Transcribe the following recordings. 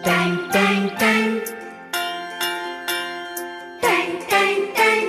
Tang, tang, tang. Tang, tang, tang.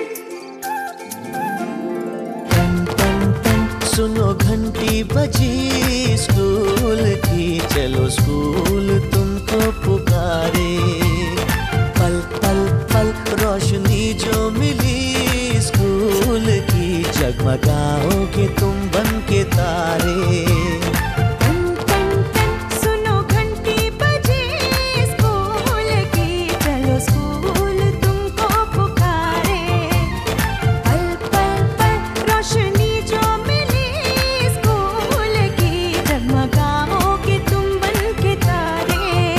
सुनो घंटी बजी स्कूल की चलो स्कूल तुमको पुकारे पल पल पल रोशनी जो मिली स्कूल की जगमगाओगे तुम बन के तारे टन टन टन सुनो घंटी बजे स्कूल की चलो स्कूल तुमको पुकारे पल पल पल रोशनी जो मिली स्कूल की जगमगाओगे तुम बन के तारे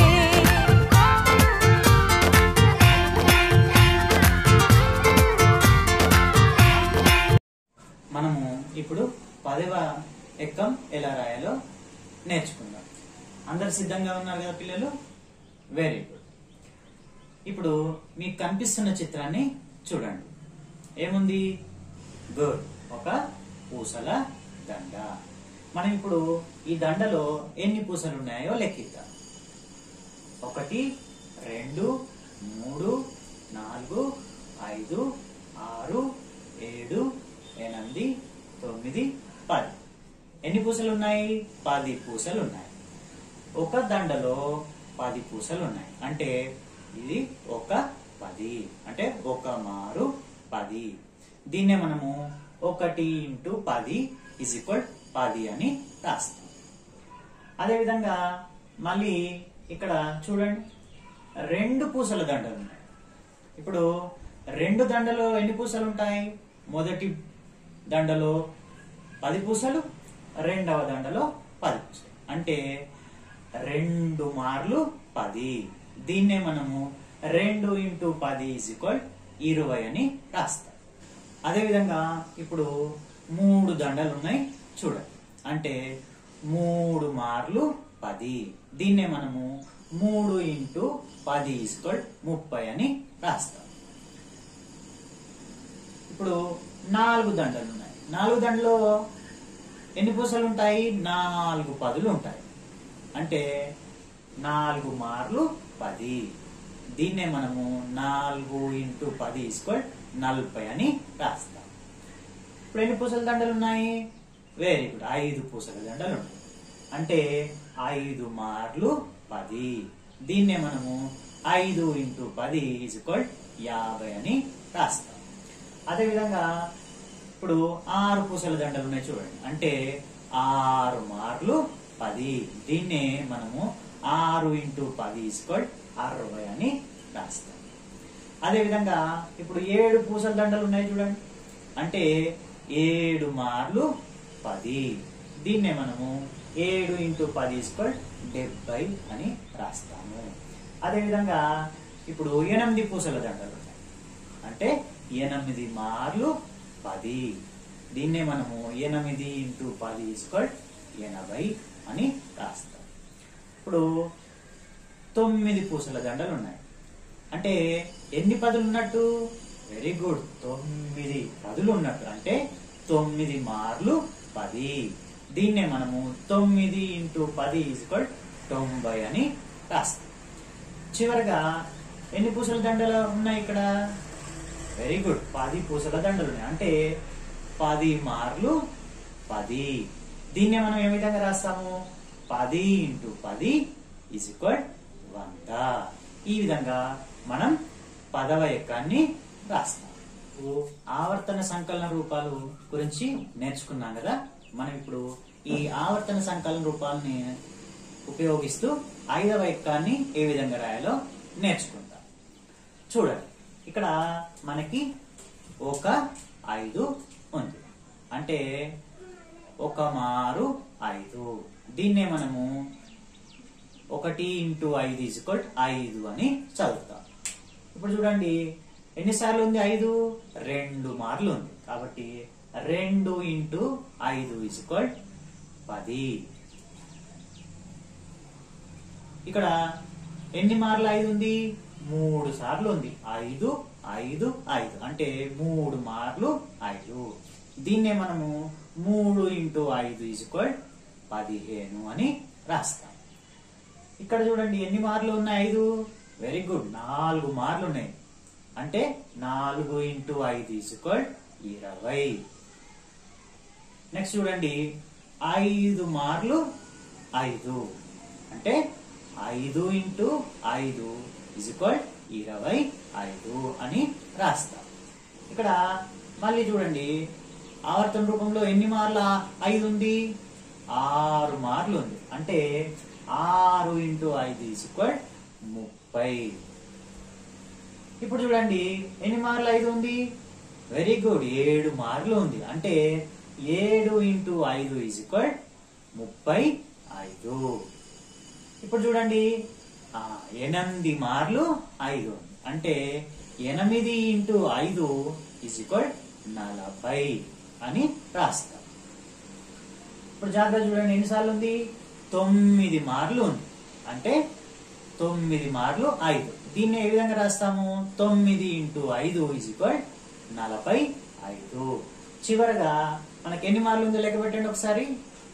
మనము ఇప్పుడు పదవ ఎక్కం ఎలా రాయాలో నేర్చుకుందాం అందరు సిద్ధంగా ఉన్నారు కదా పిల్లలు వెరీ గుడ్ ఇప్పుడు మీకు కనిపిస్తున్న చిత్రాన్ని చూడండి ఏముంది గుడ్ ఒక పూసల దండ మనం ఇప్పుడు ఈ దండలో ఎన్ని పూసలు ఉన్నాయో లెక్కిద్దాం ఒకటి రెండు మూడు నాలుగు ఐదు ఆరు ఏడు ఎనిమిది తొమ్మిది పది ఎన్ని పూసలు ఉన్నాయి పది పూసలు ఉన్నాయి ఒక దండలో పది పూసలు ఉన్నాయి అంటే ఇది ఒక పది అంటే ఒక మారు పది దీన్నే మనము ఒకటి ఇంటూ పది ఇజ్ ఈక్వల్ పది అని రాస్తాం అదేవిధంగా మళ్ళీ ఇక్కడ చూడండి రెండు పూసల దండలు ఉన్నాయి ఇప్పుడు రెండు దండలో ఎన్ని పూసలు ఉంటాయి మొదటి దండలో పది పూసలు రెండవ దండలో పది పూసలు అంటే రెండు మార్లు పది దీన్నే మనము రెండు ఇంటూ పది ఈజ్ ఈక్వల్ ఇరవై అని రాస్తాం అదేవిధంగా ఇప్పుడు మూడు దండలు ఉన్నాయి చూడండి అంటే మూడు మార్లు పది దీన్నే మనము మూడు ఇంటూ పది ఈక్వల్ ముప్పై అని రాస్తాం ఇప్పుడు నాలుగు దండలు ఉన్నాయి నాలుగు దండలో ఎన్ని పూసలు ఉంటాయి నాలుగు పదులు ఉంటాయి అంటే నాలుగు మార్లు పది దీన్నే మనము నాలుగు ఇంటూ పది ఈక్వల్ నలభై అని రాస్తాం ఇప్పుడు ఎన్ని పూసల దండలు ఉన్నాయి వెరీ గుడ్ ఐదు పూసల దండలు ఉన్నాయి అంటే ఐదు మార్లు పది దీన్నే మనము ఐదు ఇంటూ పది ఈక్వల్ యాభై అని రాస్తాం అదేవిధంగా ఇప్పుడు ఆరు పూసల దండలు ఉన్నాయి చూడండి అంటే ఆరు మార్లు పది దీన్నే మనము ఆరు ఇంటూ పది ఈక్వల్ అరవై అని రాస్తాం అదేవిధంగా ఇప్పుడు ఏడు పూసల దండలు ఉన్నాయి చూడండి అంటే ఏడు మార్లు పది దీన్నే మనము ఏడు ఇంటూ పది ఈక్వల్ డెబ్బై అని రాస్తాము అదేవిధంగా ఇప్పుడు ఎనిమిది పూసల దండలు ఉన్నాయి అంటే ఎనిమిది మార్లు పది దీన్నే మనము ఎనిమిది ఇంటూ పది ఈక్వల్ ఎనభై అని రాస్తాం ఇప్పుడు తొమ్మిది పూసల దండలు ఉన్నాయి అంటే ఎన్ని పదులు ఉన్నట్టు వెరీ గుడ్ తొమ్మిది పదులు ఉన్నట్టు అంటే తొమ్మిది మార్లు పది దీన్నే మనము తొమ్మిది ఇంటూ పది ఈక్వల్ తొంభై అని రాస్తాం చివరగా ఎన్ని పూసల దండలు ఉన్నాయి ఇక్కడ వెరీ గుడ్ పది పూసల దండలు ఉన్నాయి అంటే పది మార్లు పది దీన్నే మనం ఏ విధంగా రాస్తాము పది ఇంటూ పది ఈజ్ ఈక్వల్ వంద ఈ విధంగా మనం పదవ ఎక్కాన్ని రాస్తాం ఆవర్తన సంకలన రూపాలు గురించి నేర్చుకున్నాం కదా మనం ఇప్పుడు ఈ ఆవర్తన సంకలన రూపాలని ఉపయోగిస్తూ ఐదవ ఎక్కాన్ని ఏ విధంగా రాయాలో నేర్చుకుంటాం చూడండి ఇక్కడ మనకి ఒక ఐదు ఉంది అంటే ఒక మారు ఐదు దీన్నే మనము ఒకటి ఇంటూ ఐదు ఈజ్వల్ ఐదు అని చదువుతాం ఇప్పుడు చూడండి ఎన్నిసార్లు ఉంది ఐదు రెండు మార్లు ఉంది కాబట్టి రెండు ఇంటూ ఐదు ఈజ్వల్ పది ఇక్కడ ఎన్ని మార్లు ఐదు ఉంది మూడు సార్లు ఉంది ఐదు ఐదు ఐదు అంటే మూడు మార్లు ఐదు దీన్నే మనము మూడు ఇంటూ ఐదు ఈజ్వల్ పదిహేను అని రాస్తాం ఇక్కడ చూడండి ఎన్ని మార్లు ఉన్నాయి ఐదు వెరీ గుడ్ నాలుగు మార్లు ఉన్నాయి అంటే నాలుగు ఇంటూ ఐదు ఈక్వల్ ఇరవై నెక్స్ట్ చూడండి ఐదు మార్లు ఐదు అంటే ఐదు ఇంటూ ఐదు ఈక్వల్ ఇరవై ఐదు అని రాస్తాం ఇక్కడ మళ్ళీ చూడండి ఆవర్తన రూపంలో ఎన్ని మార్ల ఐదు ఉంది ఆరు మార్లు ఉంది అంటే ఆరు ఇంటూ ఐదు ఈక్వల్ ముప్పై ఇప్పుడు చూడండి ఎన్ని మార్లు ఐదు ఉంది వెరీ గుడ్ ఏడు మార్లు ఉంది అంటే ఏడు ఇంటూ ఐదు ఈజ్ ఈక్వల్ ముప్పై ఐదు ఇప్పుడు చూడండి ఆ, ఎనిమిది మార్లు ఐదు ఉంది అంటే ఎనిమిది ఇంటూ ఐదు ఈజ్ ఈక్వల్ నలభై అని రాస్తాం ఇప్పుడు జాగ్రత్త చూడండి ఎన్నిసార్లు ఉంది తొమ్మిది మార్లు ఉంది అంటే తొమ్మిది మార్లు ఐదు దీన్ని ఏ విధంగా రాస్తాము తొమ్మిది ఇంటూ ఐదు ఈజ్ ఈక్వల్ నలభై ఐదు చివరగా మనకి ఎన్ని మార్లు ఉందో లెక్క పెట్టండి ఒకసారి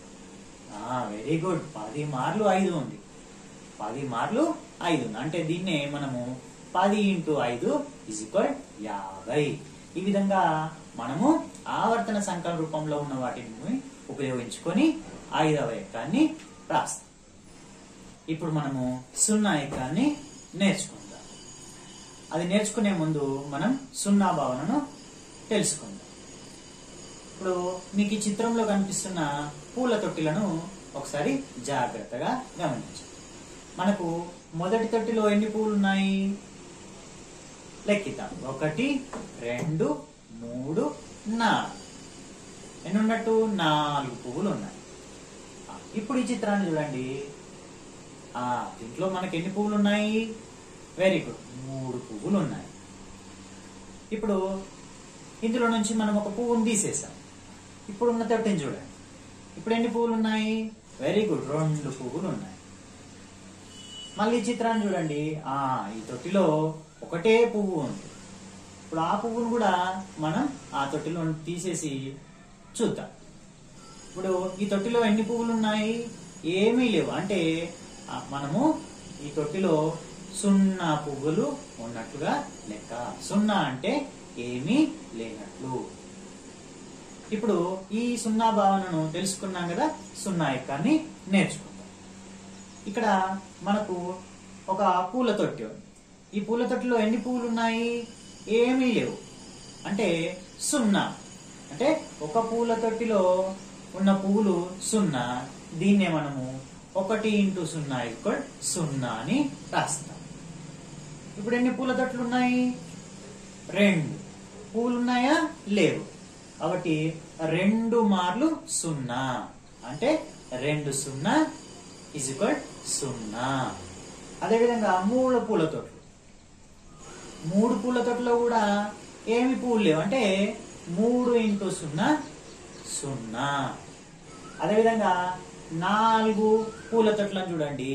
వెరీ గుడ్ పది మార్లు ఐదు ఉంది పది మార్లు ఐదు ఉంది. అంటే దీన్నే మనము పది ఇంటూ ఐదు ఈజ్ ఈక్వల్ యాభై ఈ విధంగా మనము ఆవర్తన సంఖ్యల రూపంలో ఉన్న వాటిని ఉపయోగించుకొని ఐదవ ఎక్కాన్ని రాస్తాం ఇప్పుడు మనము సున్నా ఎక్కాన్ని నేర్చుకుందాం అది నేర్చుకునే ముందు మనం సున్నా భావనను తెలుసుకుందాం ఇప్పుడు మీకు ఈ చిత్రంలో కనిపిస్తున్న పూల తొట్టిలను ఒకసారి జాగ్రత్తగా గమనించండి మనకు మొదటి తొట్టిలో ఎన్ని పూలు ఉన్నాయి లెక్కిద్దాం ఒకటి రెండు మూడు నాలుగు ఎన్ని ఉన్నట్టు నాలుగు పువ్వులు ఉన్నాయి ఆ, ఇప్పుడు ఈ చిత్రాన్ని చూడండి ఆ దీంట్లో మనకి ఎన్ని పువ్వులు ఉన్నాయి వెరీ గుడ్ మూడు పువ్వులు ఉన్నాయి ఇప్పుడు ఇందులో నుంచి మనం ఒక పువ్వును తీసేసాం ఇప్పుడు ఉన్న తొట్టిని చూడండి ఇప్పుడు ఎన్ని పువ్వులు ఉన్నాయి వెరీ గుడ్ రెండు పువ్వులు ఉన్నాయి మళ్ళీ ఈ చిత్రాన్ని చూడండి ఆ ఈ తొట్టిలో ఒకటే పువ్వు ఉంది ఇప్పుడు ఆ పువ్వును కూడా మనం ఆ తొట్టిలో తీసేసి చూద్దాం ఇప్పుడు ఈ తొట్టిలో ఎన్ని పువ్వులు ఉన్నాయి ఏమీ లేవు అంటే ఆ, మనము ఈ తొట్టిలో సున్నా పువ్వులు ఉన్నట్టుగా లెక్క సున్నా అంటే ఏమీ లేనట్లు ఇప్పుడు ఈ సున్నా భావనను తెలుసుకున్నాం కదా సున్నా ఎక్కాన్ని నేర్చుకుందాం ఇక్కడ మనకు ఒక పూల తొట్టి ఉంది ఈ పూల తొట్టిలో ఎన్ని పువ్వులు ఉన్నాయి ఏమీ లేవు అంటే సున్నా అంటే ఒక పూల తొట్టిలో ఉన్న పువ్వులు సున్నా దీన్నే మనము ఒకటి ఇంటూ సున్నా ఈక్వల్ సున్నా అని రాస్తాం ఇప్పుడు ఎన్ని పూల తొట్లు ఉన్నాయి రెండు పువ్వులు ఉన్నాయా లేవు కాబట్టి రెండు మార్లు సున్నా అంటే రెండు సున్నా ఇజ్ ఈక్వల్ సున్నా అదేవిధంగా మూడు పూల తొట్లు మూడు పూల తొట్టులో కూడా ఏమి పూలు లేవు అంటే మూడు ఇంటూ సున్నా సున్నా అదేవిధంగా నాలుగు పూల తొట్లను చూడండి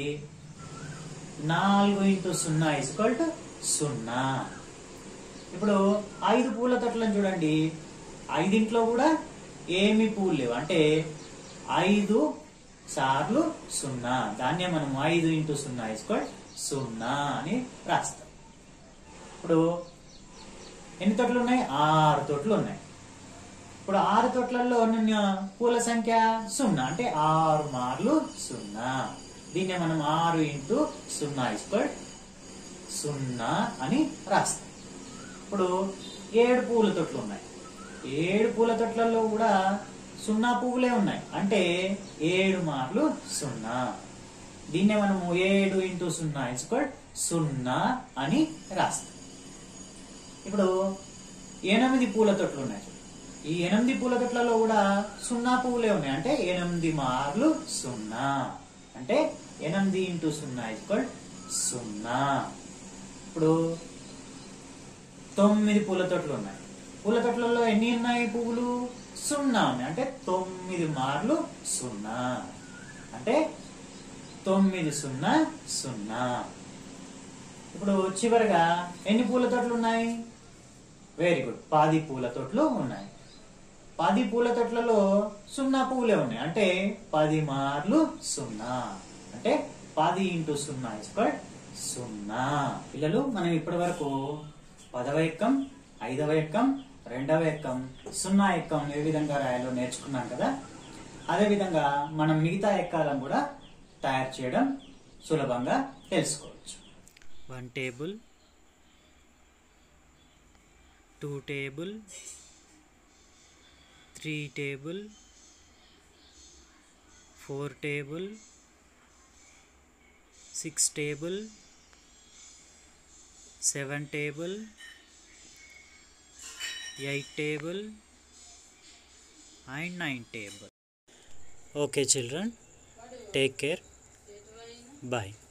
నాలుగు ఇంటూ సున్నా ఇస్క్వల్ టు సున్నా ఇప్పుడు ఐదు పూల తొట్లను చూడండి ఐదింట్లో కూడా ఏమి పూలు లేవు అంటే ఐదు సార్లు సున్నా దాన్నే మనం ఐదు ఇంటూ సున్నా ఇస్క్వల్ సున్నా అని రాస్తాం ఇప్పుడు ఎన్ని తొట్లు ఉన్నాయి ఆరు తొట్లు ఉన్నాయి ఇప్పుడు ఆరు తొట్లలో ఉన్న పూల సంఖ్య సున్నా అంటే ఆరు మార్లు సున్నా దీన్నే మనం ఆరు ఇంటూ సున్నా ఇస్క్వల్ సున్నా అని రాస్తాం ఇప్పుడు ఏడు పూల తొట్లు ఉన్నాయి ఏడు పూల తొట్లలో కూడా సున్నా పువ్వులే ఉన్నాయి అంటే ఏడు మార్లు సున్నా దీన్నే మనము ఏడు ఇంటూ సున్నా ఇస్క్వల్ సున్నా అని రాస్తాం ఇప్పుడు ఎనిమిది పూల తొట్లు ఉన్నాయి చూడు. ఈ ఎనిమిది పూల తొట్లలో కూడా సున్నా పువ్వులే ఉన్నాయి అంటే ఎనిమిది మార్లు సున్నా అంటే ఎనిమిది ఇంటూ సున్నా ఈక్వల్ సున్నా ఇప్పుడు తొమ్మిది పూల తొట్లు ఉన్నాయి పూల తొట్లలో ఎన్ని ఉన్నాయి పువ్వులు సున్నా ఉన్నాయి అంటే తొమ్మిది మార్లు సున్నా అంటే తొమ్మిది సున్నా సున్నా ఇప్పుడు చివరిగా ఎన్ని పూల తొట్లు ఉన్నాయి వెరీ గుడ్ పది పూల తొట్లు ఉన్నాయి పది పూల తొట్లలో సున్నా పువ్వులే ఉన్నాయి అంటే పది మార్లు సున్నా అంటే పది ఇంటూ సున్నా స్క్వేర్ సున్నా పిల్లలు మనం ఇప్పటి వరకు పదవ ఎక్కం ఐదవ ఎక్కం రెండవ ఎక్కం సున్నా ఎక్కం ఏ విధంగా రాయాలో నేర్చుకున్నాం కదా అదే విధంగా మనం మిగతా ఎక్కాలను కూడా తయారు చేయడం సులభంగా తెలుసుకోవచ్చు one table two table three table four table six table seven table eight table and nine table okay children take care bye